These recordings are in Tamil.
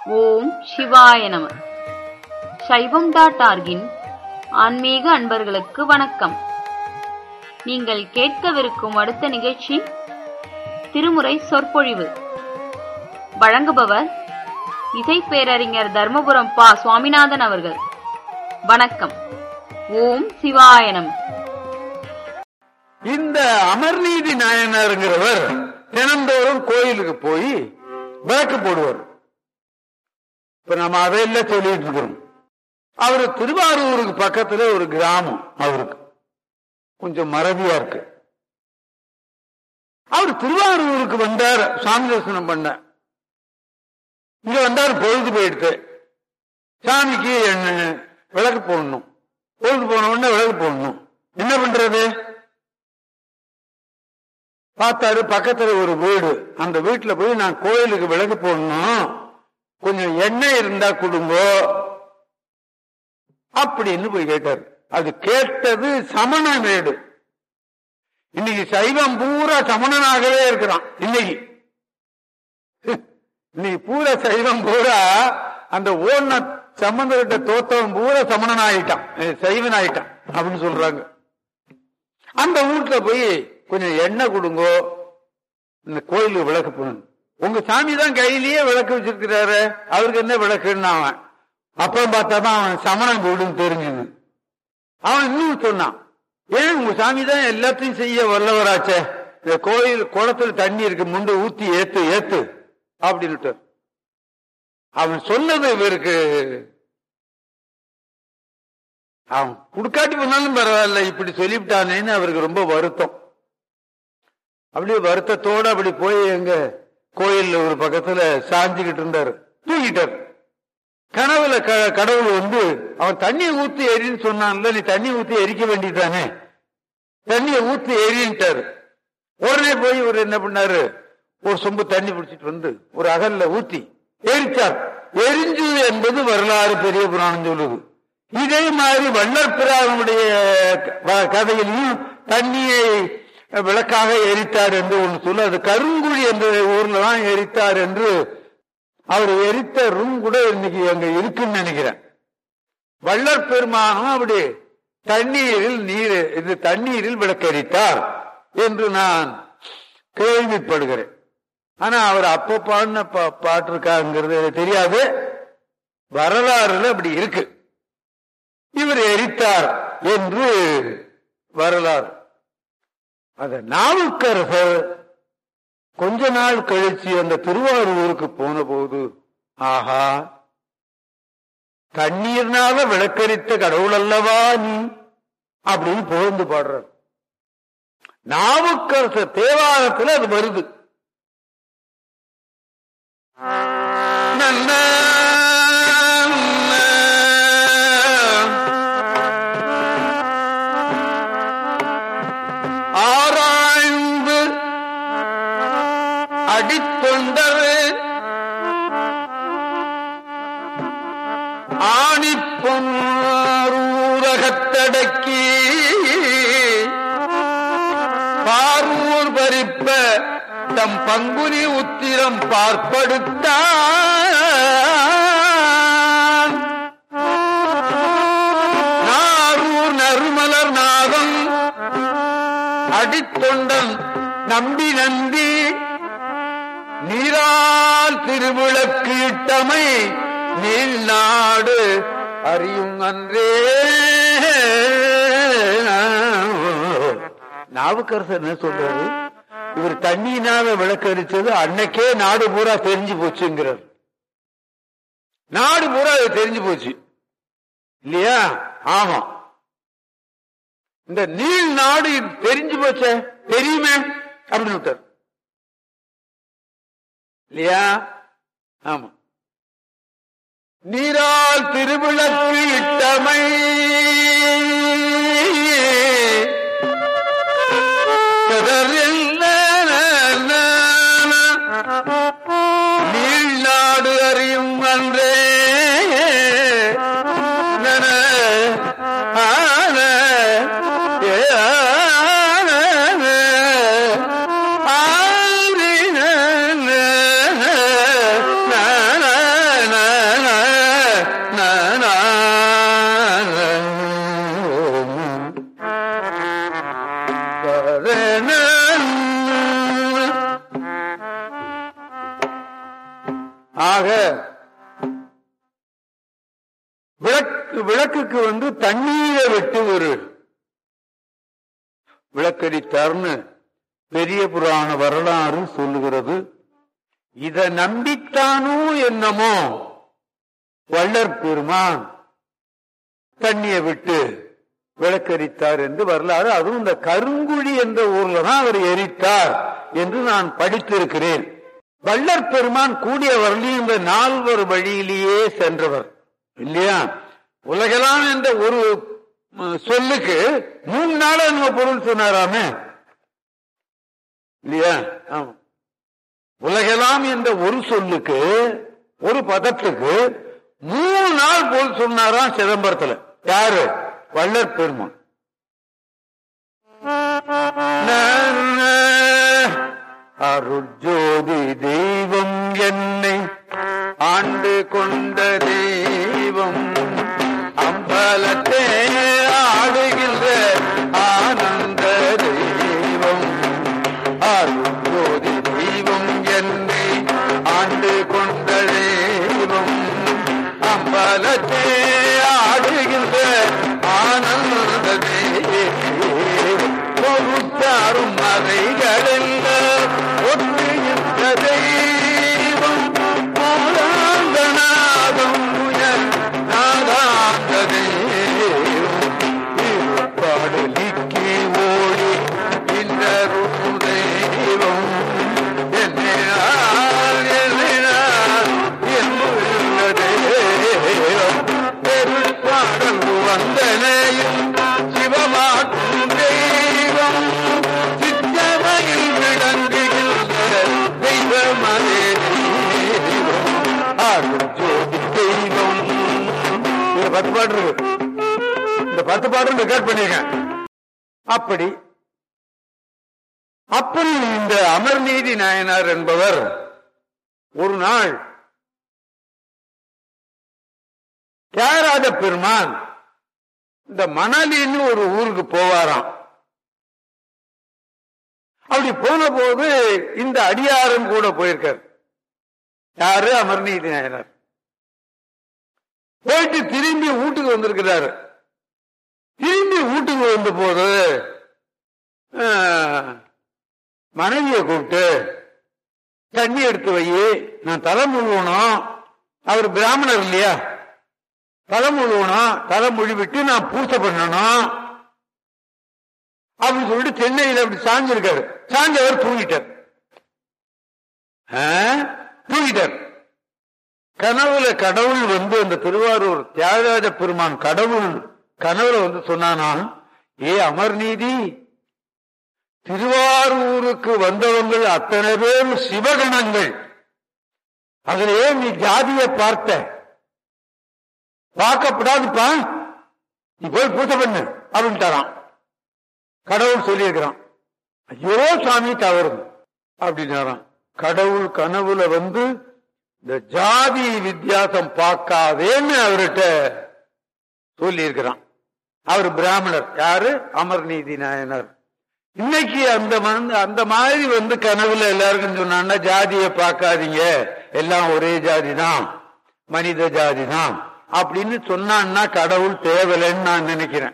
ஓம் சிவாய நம சைவம் டாட் ஆர்கின் ஆன்மீக அன்பர்களுக்கு வணக்கம் நீங்கள் கேட்கவிருக்கும் அடுத்த நிகழ்ச்சி திருமுறை சொற்பொழிவு வழங்குபவர் இசை பேரறிஞர் தர்மபுரம் பா சுவாமிநாதன் அவர்கள் வணக்கம் ஓம் சிவாய நம இந்த அமர்நீதி நாயனாருங்கிறவர் தினந்தோறும் கோயிலுக்கு போய் விளக்கு போடுவார் இப்ப நம்ம அதையெல்லாம் சொல்லிட்டு இருக்கிறோம் அவரு திருவாரூருக்கு பக்கத்துல ஒரு கிராமம் அவருக்கு கொஞ்சம் மறதியா இருக்கு அவர் திருவாரூருக்கு வந்தார் சாமி தரிசனம் பண்ண இங்க வந்தார் பொழுது போயிடுத்து சாமிக்கு என்ன விளக்கு போடணும் பொழுது போன உடனே விளக்கு போடணும் என்ன பண்றது பார்த்தாரு பக்கத்துல ஒரு வீடு அந்த வீட்டுல போய் நான் கோயிலுக்கு விளக்கு போடணும் கொஞ்சம் எண்ணெய் இருந்தா கொடுங்கோ அப்படின்னு போய் கேட்டாரு அது கேட்டது சமண வீடு இன்னைக்கு சைவம் பூரா சமணனாகவே இருக்கிறான் இன்னைக்கு இன்னைக்கு பூரா சைவம் பூரா அந்த ஓன சம்பந்தப்பட்ட தோத்தவன் பூரா சமணன் ஆயிட்டான் சைவன் ஆயிட்டான் அப்படின்னு சொல்றாங்க அந்த வீட்டுல போய் கொஞ்சம் எண்ணெய் கொடுங்கோ இந்த கோயிலுக்கு விளக்கு போகணும் உங்க சாமி தான் கையிலேயே விளக்கு வச்சிருக்கிறாரு அவருக்கு என்ன விளக்குன்னு அவன் அப்புறம் பார்த்தாதான் அவன் சமணம் வீடுன்னு தெரிஞ்சது அவன் இன்னும் சொன்னான் ஏன் உங்க சாமி தான் எல்லாத்தையும் செய்ய வல்லவராச்சே இந்த கோயில் குளத்துல தண்ணி இருக்கு முண்டு ஊத்தி ஏத்து ஏத்து அப்படின்னுட்டு அவன் சொன்னது இவருக்கு அவன் குடுக்காட்டி பண்ணாலும் பரவாயில்ல இப்படி சொல்லிவிட்டானேன்னு அவருக்கு ரொம்ப வருத்தம் அப்படியே வருத்தத்தோட அப்படி போய் எங்க கோயில் ஒரு பக்கத்துல சாஞ்சுக்கிட்டு இருந்தாரு தூங்கிட்டாரு கனவுல கடவுள் வந்து அவன் தண்ணியை ஊத்தி எரின்னு சொன்னான்ல நீ தண்ணி ஊத்தி எரிக்க வேண்டியதானே தண்ணியை ஊத்தி எரின்ட்டாரு உடனே போய் இவர் என்ன பண்ணாரு ஒரு சொம்பு தண்ணி பிடிச்சிட்டு வந்து ஒரு அகல்ல ஊத்தி எரிச்சார் எரிஞ்சு என்பது வரலாறு பெரிய புராணம் சொல்லுது இதே மாதிரி வள்ளல் பிரானுடைய கதையிலையும் தண்ணியை விளக்காக எரித்தார் என்று ஒன்று சொல்ல அது கருங்குழி என்ற ஊர்ல தான் எரித்தார் என்று அவர் எரித்த ரூம் கூட இன்னைக்கு அங்க இருக்குன்னு நினைக்கிறேன் வள்ளற் பெருமானும் அப்படி தண்ணீரில் நீர் இது தண்ணீரில் விளக்கரித்தார் என்று நான் கேள்விப்படுகிறேன் ஆனா அவர் அப்ப பாடின பாட்டு இருக்காங்கிறது தெரியாது வரலாறுல அப்படி இருக்கு இவர் எரித்தார் என்று வரலாறு அத நாவுக்கரசர் கொஞ்ச நாள் கழிச்சு அந்த திருவாரூருக்கு போன போது ஆஹா தண்ணீர்னால விளக்கரித்த கடவுள் அல்லவா நீ அப்படின்னு புகழ்ந்து பாடுறார் நாவுக்கரசர் தேவாரத்தில் அது வருது நல்ல ஆராய்ந்து அடித்தொண்டர் ஆணிப்பொன்னூரகத்தடக்கி பார்வூர் பறிப்ப தம் பங்குனி உத்திரம் பார்ப்படுத்த நாரூர் நறுமலர் நாதம் அடித்தொண்டன் நம்பி நம்பி நீரால் திருவிளக்கு இட்டமை நீல் நாடு அறியும் அன்றே நாவுக்கரசர் என்ன சொல்றாரு இவர் தண்ணியினால விளக்கரிச்சது அன்னைக்கே நாடு பூரா தெரிஞ்சு போச்சுங்கிறார் நாடு பூரா அது தெரிஞ்சு போச்சு இல்லையா ஆமா இந்த நீள் நாடு தெரிஞ்சு போச்ச தெரியுமே அப்படின்னு விட்டார் இல்லையா ஆமா நீரால் திருவிளக்கு இட்டமை நீள் நாடு அறியும் அன்றே ஆன ஏ ஆரின ஆக விளக்கு விளக்குக்கு வந்து தண்ணீரை விட்டு ஒரு விளக்கடித்தார்னு பெரிய புராண வரலாறு சொல்லுகிறது இத நம்பித்தானோ என்னமோ வள்ளற் பெருமான் தண்ணியை விட்டு விளக்கரித்தார் என்று வரலாறு அதுவும் இந்த கருங்குழி என்ற ஊர்ல தான் அவர் எரித்தார் என்று நான் படித்திருக்கிறேன் வள்ளற் பெருமான் கூடிய வரலையும் இந்த நால்வர் வழியிலேயே சென்றவர் இல்லையா உலகெல்லாம் என்ற ஒரு ம், சொல்லுக்கு மூணு நாள் நம்ம பொருள் சொன்னாராமே இல்லையா ஆமா உலகெல்லாம் என்ற ஒரு சொல்லுக்கு ஒரு பதத்துக்கு மூணு நாள் போல் சொன்னாராம் சிதம்பரத்துல யாரு வள்ளற் பெருமான் அருஜோதி தெய்வம் என்னை ஆண்டு கொண்ட தெய்வம் அம்பலத்தே ஆடுகின்ற ஆனந்த தெய்வம் அருஜோதி தெய்வம் என்னை ஆண்டு கொண்ட தெய்வம் அம்பலத்தே ஆடுகின்ற ஆனந்த தெய்வம் பொருட்டாரும் மறைகளெல்ல ஒற்றுகின்ற தெய்வம் நாதாந்தநாதம் உயர் நாதாந்த தெய்வம் இருப்பாடலிக்கு ஓடி இந்த தெய்வம் என்னையால் என்னையால் என்புள்ள தெய்வம் பெருப்பாடல் வந்தனையும் சிவமாற்றும் தெய்வம் சித்தமையில் விளங்குகின்ற தெய்வமதே தெய்வம் அருள் ஜோதி தெய்வம் இந்த பத்து பாட்டு இருக்கு இந்த பத்து பாட்டு ரெக்கார்ட் பண்ணிருக்கேன் அப்படி அப்படி இந்த அமர்நீதி நாயனார் என்பவர் ஒரு நாள் தியாகராஜ பெருமான் இந்த மணலின்னு ஒரு ஊருக்கு போவாராம் அப்படி போன போது இந்த அடியாரும் கூட போயிருக்கார் யாரு அமர்நீதி நாயனார் போயிட்டு திரும்பி வீட்டுக்கு வந்திருக்கிறாரு திரும்பி வீட்டுக்கு வந்த போது ஆஹ், மனைவியை கூப்பிட்டு தண்ணி எடுத்து வை நான் தலை முழுவணும் அவர் பிராமணர் இல்லையா தலை முழுவணும் தலை முழுவிட்டு நான் பூசை பண்ணணும் அப்படின்னு சொல்லிட்டு சென்னையில அப்படி சாஞ்சிருக்காரு சாஞ்சவர் தூங்கிட்டார் ஆ? தூங்கிட்டார் கனவுல கடவுள் வந்து அந்த திருவாரூர் தியாகராஜ பெருமான் கடவுள் கனவுல வந்து சொன்னானா ஏ அமர்நீதி திருவாரூருக்கு வந்தவங்கள் அத்தனை பேரும் சிவகணங்கள் அதுல ஏன் நீ ஜாதியை பார்த்த பார்க்கப்படாதுப்பா நீ போய் பூஜை பண்ணு அப்படின்ட்டாராம் கடவுள் சொல்லியிருக்கிறான் ஐயோ சாமி தவறு அப்படின்னாராம் கடவுள் கனவுல வந்து இந்த ஜாதி வித்தியாசம் பார்க்காதேன்னு அவர்கிட்ட சொல்லி இருக்கிறான் அவர் பிராமணர் யாரு அமர்நீதி நாயனர் இன்னைக்கு அந்த மந்த- அந்த மாதிரி வந்து கனவுல எல்லாருக்கும் சொன்னான்னா ஜாதியை பார்க்காதீங்க எல்லாம் ஒரே ஜாதி தான் மனித ஜாதி தான் அப்படின்னு சொன்னான்னா கடவுள் தேவலைன்னு நான் நினைக்கிறேன்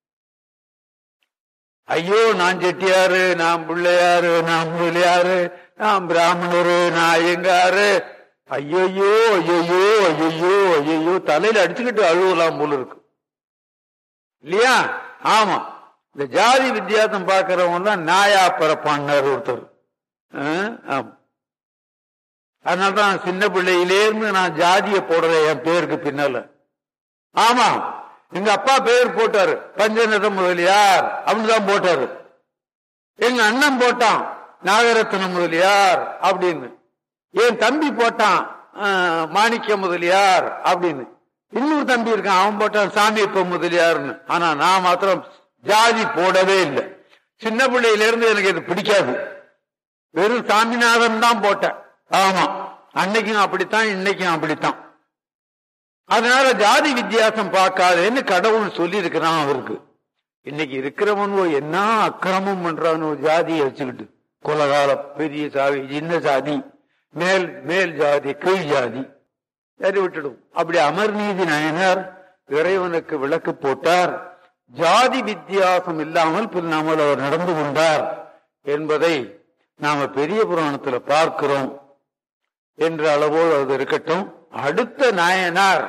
ஐயோ நான் செட்டியாரு நான் பிள்ளையாரு நான் முதலியாரு நான் பிராமணரு நான் ஐயங்காரு ஐயையோ ஐயையோ ஐயையோ ஐயையோ தலையில அடிச்சுக்கிட்டு அழுவலாம் போல இருக்கு இல்லையா ஆமா இந்த ஜாதி வித்தியாசம் பார்க்கிறவங்க தான் நாயா பிறப்பான்னார் ஒருத்தர் ஆ, ஆமா அதனாலதான் சின்ன பிள்ளையிலேருந்து நான் ஜாதிய போடுறேன் என் பேருக்கு பின்னால ஆமா எங்க அப்பா பேர் போட்டாரு பஞ்சநத முதலியார் அப்படின்னு தான் போட்டாரு எங்க அண்ணன் போட்டான் நாகரத்ன முதலியார் அப்படின்னு என் தம்பி போட்டான் ஆ, மாணிக்க முதலியார் அப்படின்னு இன்னொரு தம்பி இருக்கான் அவன் போட்டான் சாமியப்ப முதலியார்னு ஆனா நான் மாத்திரம் ஜாதி போடவே இல்லை சின்ன பிள்ளையில இருந்து எனக்கு இது பிடிக்காது வெறும் சாமிநாதன் தான் போட்டேன் ஆமா அன்னைக்கும் அப்படித்தான் இன்னைக்கும் அப்படித்தான் அதனால ஜாதி வித்தியாசம் பார்க்காதேன்னு கடவுள் சொல்லி இருக்கிறான் அவருக்கு இன்னைக்கு இருக்கிறவன் என்ன அக்கிரமம் பண்றான் ஒரு ஜாதியை வச்சுக்கிட்டு கொலகால பெரிய சாதி சின்ன சாதி மேல் மேல் ஜாதி கீழ் ஜாதி சரி விட்டுடும் அப்படி அமர்நீதி நாயனார் இறைவனுக்கு விளக்கு போட்டார் ஜாதி வித்தியாசம் இல்லாமல் பின்னாமல் அவர் நடந்து கொண்டார் என்பதை நாம பெரிய புராணத்துல பார்க்கிறோம் என்ற அளவோடு அது இருக்கட்டும் அடுத்த நாயனார்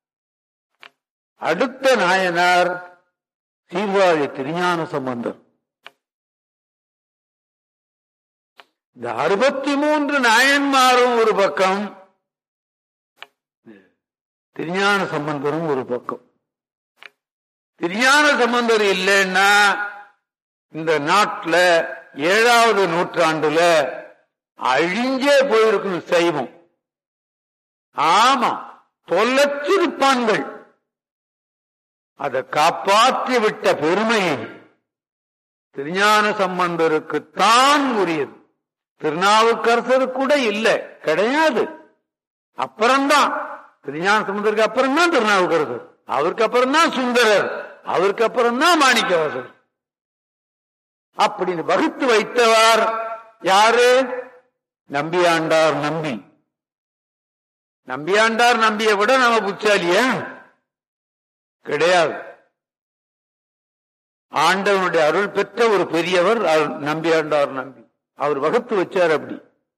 அடுத்த நாயனார் சீர்காழி திருஞான சம்பந்தர் இந்த அறுபத்தி மூன்று நாயன்மாரும் ஒரு பக்கம் திருஞான சம்பந்தரும் ஒரு பக்கம் திருஞான சம்பந்தர் இல்லைன்னா இந்த நாட்டுல ஏழாவது நூற்றாண்டுல அழிஞ்சே போயிருக்கும் சைவம் ஆமா தொலைச்சிருப்பான்கள் அதை காப்பாற்றி விட்ட பெருமை திருஞான சம்பந்தருக்குத்தான் உரியது திருநாவுக்கரசர் கூட இல்லை கிடையாது அப்புறம்தான் திருஞான சம்பந்தருக்கு அப்புறம் தான் திருநாவுக்கரசர் அவருக்கு அப்புறம் தான் சுந்தரர் அவருக்கு அப்புறம் தான் மாணிக்கவாசர் அப்படின்னு வகுத்து வைத்தவர் யாரு நம்பியாண்டார் நம்பி நம்பியாண்டார் நம்பியை விட நம்ம புச்சாலியா கிடையாது ஆண்டவனுடைய அருள் பெற்ற ஒரு பெரியவர் அவர் நம்பியாண்டார் நம்பி அவர் வகுத்து வச்சார் அப்படி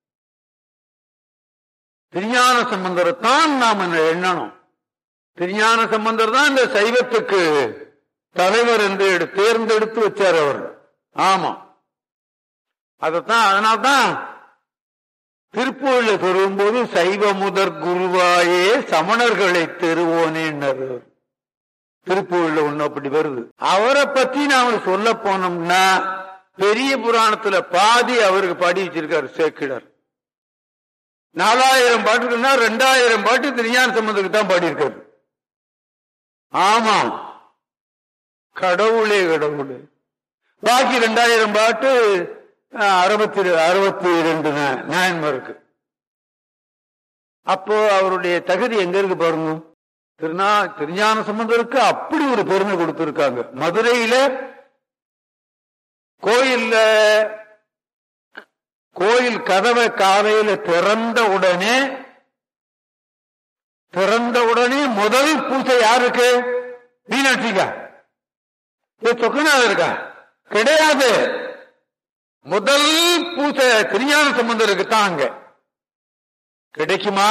திருஞான சம்பந்தரைத்தான் நாம் எண்ணணும் திருஞான சம்பந்தர் தான் இந்த சைவத்துக்கு தலைவர் என்று எடு- தேர்ந்தெடுத்து வச்சார் அவர் ஆமா அதத்தான் அதனால்தான் திருப்பூரில் சொல்லும்போது சைவ முதற் குருவாயே சமணர்களை தெருவோனேன்னாரு அவர். திருப்பூர்ல ஒண்ணு அப்படி வருது அவரை பத்தி நாம சொல்ல போனோம்னா பெரிய புராணத்துல பாதி அவருக்கு பாடி வச்சிருக்காரு சேக்கிடார் நாலாயிரம் பாட்டுக்குன்னா ரெண்டாயிரம் பாட்டு திருஞான சம்பந்தத்துக்கு தான் பாடியிருக்காரு ஆமா கடவுளே கடவுளே பாக்கி ரெண்டாயிரம் பாட்டு அஹ், அறுபத்தி அறுபத்தி ரெண்டு நாயன்மாருக்கு அப்போ அவருடைய தகுதி எங்க இருக்கு பாருங்க திருநா திருஞான சம்பந்தருக்கு அப்படி ஒரு பெருமை கொடுத்திருக்காங்க மதுரையில கோயில்ல கோயில் கதவை காலையில திறந்த உடனே திறந்த உடனே முதல் பூஜை யாருக்கு மீனாட்சிக்கா ஏ சொக்கனாக இருக்கா கிடையாது முதல் பூஜை திருஞான சம்பந்தருக்கு தான் அங்க கிடைக்குமா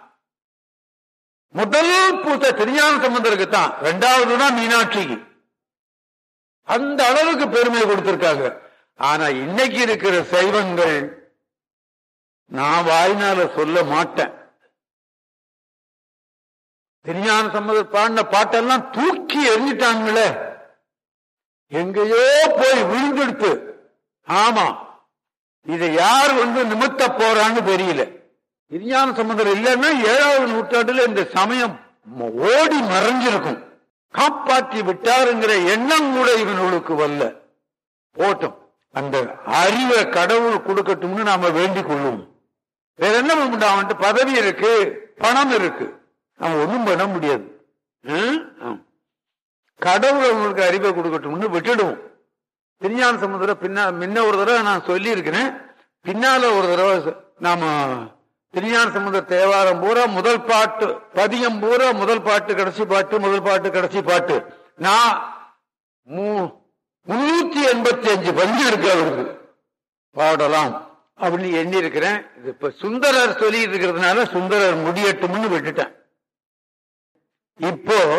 முதல் பூஜை திருஞான சம்பந்தருக்கு தான் ரெண்டாவது தான் மீனாட்சிக்கு அந்த அளவுக்கு பெருமை கொடுத்திருக்காங்க ஆனா இன்னைக்கு இருக்கிற சைவங்கள் நான் வாய்னால சொல்ல மாட்டேன் திருஞான சம்பந்தர் பாடின பாட்டெல்லாம் தூக்கி எறிஞ்சிட்டாங்களே எங்கேயோ போய் விழுந்தெடுத்து ஆமா இதை யார் வந்து நிமித்த போறான்னு தெரியல விஞ்ஞான சம்பந்தர் இல்லைன்னா ஏழாவது நூற்றாண்டுல இந்த சமயம் ம- ஓடி மறைஞ்சிருக்கும் காப்பாற்றி விட்டாருங்கிற எண்ணம் கூட இவனுக்கு வரல போட்டும் அந்த அறிவை கடவுள் கொடுக்கட்டும்னு நாம வேண்டிக் கொள்ளுவோம் வேற என்ன பண்ண முடியும் அவன்கிட்ட பதவி இருக்கு பணம் இருக்கு அவன் ஒண்ணும் பண்ண முடியாது ஹம்? ஆம். கடவுள் அவங்களுக்கு அறிவை கொடுக்கட்டும்னு விட்டுடுவோம் திருஞான சமுதிர பின்னா முன்ன ஒரு தடவை நான் சொல்லி இருக்கிறேன் பின்னால ஒரு தடவை சொ- நாம திருஞான சமுதிர தேவாரம் பூரா முதல் பாட்டு பதியம் பூரா முதல் பாட்டு கடைசி பாட்டு முதல் பாட்டு கடைசி பாட்டு நான் மூ- முன்னூத்தி எண்பத்தி அஞ்சு பஞ்சு இருக்கு அவருக்கு பாடலாம் அப்படின்னு எண்ணி இருக்கிறேன் இது இப்ப சுந்தரர் சொல்லி இருக்கிறதுனால சுந்தரர் முடியட்டும்னு விட்டுட்டேன் இப்போ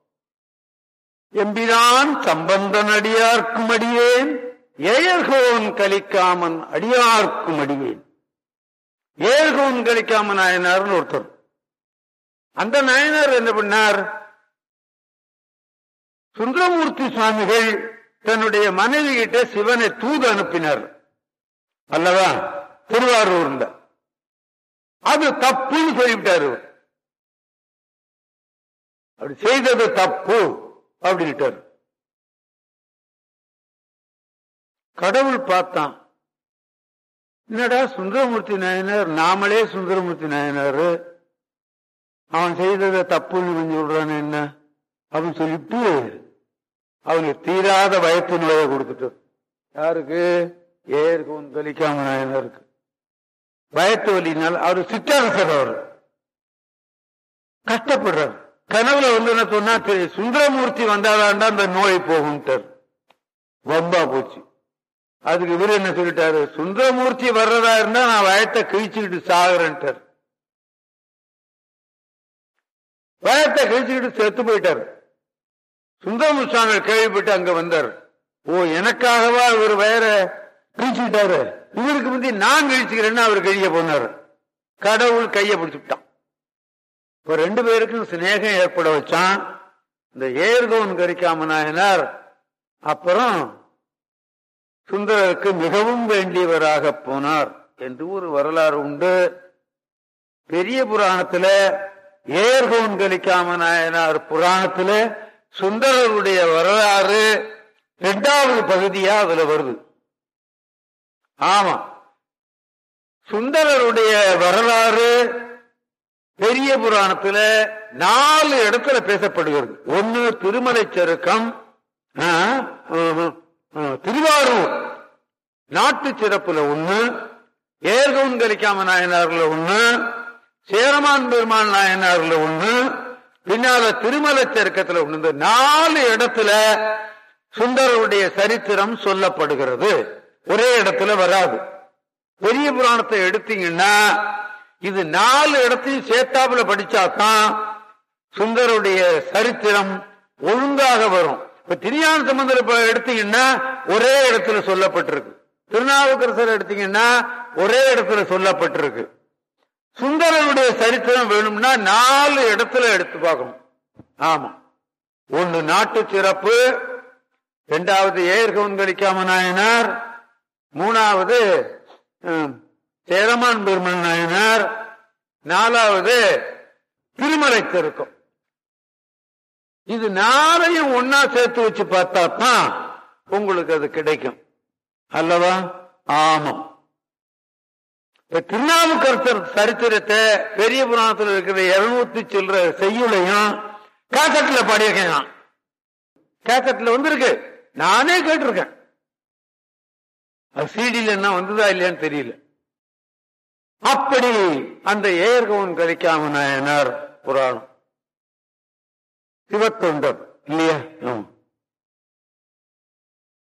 எம்பிரான் சம்பந்தன் அடியார்க்கும் அடியேன் ஏயர்கோன் கலிக்காமன் அடியார்க்கும் அடியேன் ஏர்கோன் கலிக்காமன் நாயனார்னு ஒருத்தர் அந்த நாயனார் என்ன பண்ணார் சுந்தரமூர்த்தி சுவாமிகள் தன்னுடைய மனைவி கிட்ட சிவனை தூது அனுப்பினார் அல்லவா திருவாரூர்ல அது தப்புன்னு சொல்லிவிட்டாரு அவர். அப்படி செய்தது தப்பு அப்படின்ட்டார் கடவுள் பார்த்தான் என்னடா சுந்தரமூர்த்தி நாயனார் நாமளே சுந்தரமூர்த்தி நாயனார் அவன் செய்ததை தப்புன்னு இவன் சொல்றான் என்ன அப்படின்னு சொல்லிட்டு அவனுக்கு தீராத வயத்து நோயை கொடுத்துட்டார் யாருக்கு ஏருக்கு கலிக்காம நாயனாருக்கு வயத்து வலினால் அவர் சிற்றரசர் அவர் கஷ்டப்படுறார் கனவுல வந்து என்ன சொன்னா திரு சுந்தரமூர்த்தி வந்தாதாண்டா அந்த நோய் போகும்ட்டார் வம்பா போச்சு அதுக்கு இவர் என்ன சொல்லிட்டாரு சுந்தரமூர்த்தி வர்றதா இருந்தா நான் வயத்தை கிழிச்சுக்கிட்டு சாகுறேன்ட்டார் வயத்தை கிழிச்சுக்கிட்டு செத்து போயிட்டார் சுந்தரமூர் சுவாமி கேள்விப்பட்டு அங்க வந்தார் ஓ எனக்காகவா இவர் வயர கிழிச்சுக்கிட்டாரு இவருக்கு முந்தி நான் கிழிச்சுக்கிறேன்னு அவர் கழிய போனார் கடவுள் கைய பிடிச்சுட்டான் இப்ப ரெண்டு பேருக்கும் சிநேகம் ஏற்பட வச்சான் இந்த ஏர்கோன் கரிக்காம நாயனார் அப்புறம் சுந்தரருக்கு மிகவும் வேண்டியவராக போனார் என்று ஒரு வரலாறு உண்டு பெரிய புராணத்துல ஏர்கோன் கலிக்காம நாயனார் புராணத்துல சுந்தரருடைய வரலாறு இரண்டாவது பகுதியா அதுல வருது ஆமா சுந்தரருடைய வரலாறு பெரிய புராணத்துல நாலு இடத்துல பேசப்படுகிறது ஒன்னு திருமலை சருக்கம் ஆ, ஆ, ஆ, திருவாரூர் நாட்டு சிறப்புல ஒண்ணு ஏர்கவுன் கலிக்காம நாயனார்ல ஒண்ணு சேரமான் பெருமான் நாயனார்ல ஒண்ணு பின்னால திருமலை சருக்கத்துல ஒண்ணு இந்த நாலு இடத்துல சுந்தரருடைய சரித்திரம் சொல்லப்படுகிறது ஒரே இடத்துல வராது பெரிய புராணத்தை எடுத்தீங்கன்னா இது நாலு இடத்தையும் சேர்த்தாப்புல படிச்சாதான் சுந்தருடைய சரித்திரம் ஒழுங்காக வரும் இப்ப திருஞான சம்பந்தர் இப்ப எடுத்தீங்கன்னா ஒரே இடத்துல சொல்லப்பட்டிருக்கு திருநாவுக்கரசர் எடுத்தீங்கன்னா ஒரே இடத்துல சொல்லப்பட்டிருக்கு சுந்தரனுடைய சரித்திரம் வேணும்னா நாலு இடத்துல எடுத்து பார்க்கணும் ஆமா ஒன்னு நாட்டு சிறப்பு இரண்டாவது ஏர்கவன் கலிக்காம நாயனார் மூணாவது ஹம், சேரமான் பெருமன் நாயனார் நாலாவது திருமலை திருக்கம் இது நாளையும் ஒன்னா சேர்த்து வச்சு பார்த்தா தான் உங்களுக்கு அது கிடைக்கும் அல்லவா ஆமாம் இப்ப திருநாவுக்கரசர் சரித்திரத்தை பெரிய புராணத்தில் இருக்கிற இருநூத்தி சில்லற செய்யுளையும் கேசட்ல பாடியிருக்கேன் கேசட்ல வந்திருக்கு நானே கேட்டிருக்கேன் அது சிடியில் என்ன வந்ததா இல்லையான்னு தெரியல அப்படி அந்த ஏர்கவன் கழிக்காம நாயனார் புராணம் சிவத்தொண்டர் இல்லையா ஆமா.